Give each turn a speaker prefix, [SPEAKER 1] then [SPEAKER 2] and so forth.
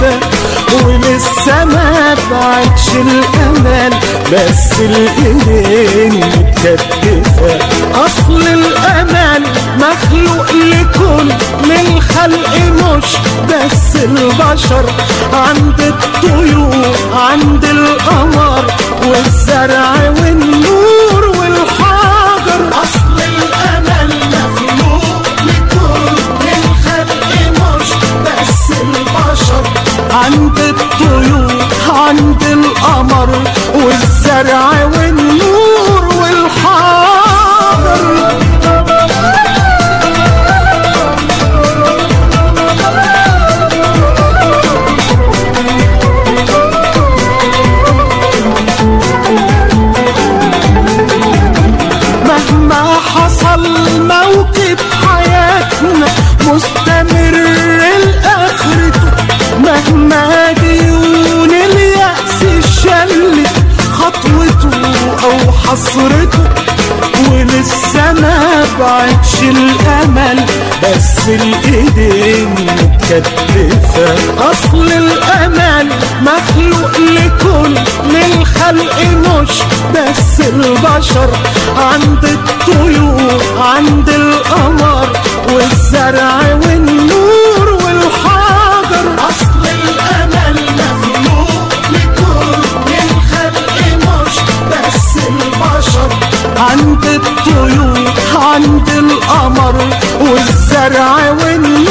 [SPEAKER 1] متكتفة ولسه ما بعدش الامل بس الايدين متكتفة اصل الامل مخلوق لكل من الخلق مش بس البشر عند الطيور عند القمر والزرع والنور والحجر اصل الامل مخلوق لكل من الخلق مش بس البشر عند الطيور عند القمر والزرع والنور والحجر مهما حصل موكب حياتنا مستمر لآخرته مهما ديون اليأس شلت خطوته أو حسرته ولسه ما بعدش الأمل بس الإيدين متكتفة أصل الأمل مخلوق لكل من الخلق مش بس البشر عند الطيور عند القمر والزرع والنور والحجر أصل الأمل مخلوق لكل من الخلق مش بس البشر عند الطيور عند القمر والزرع والنور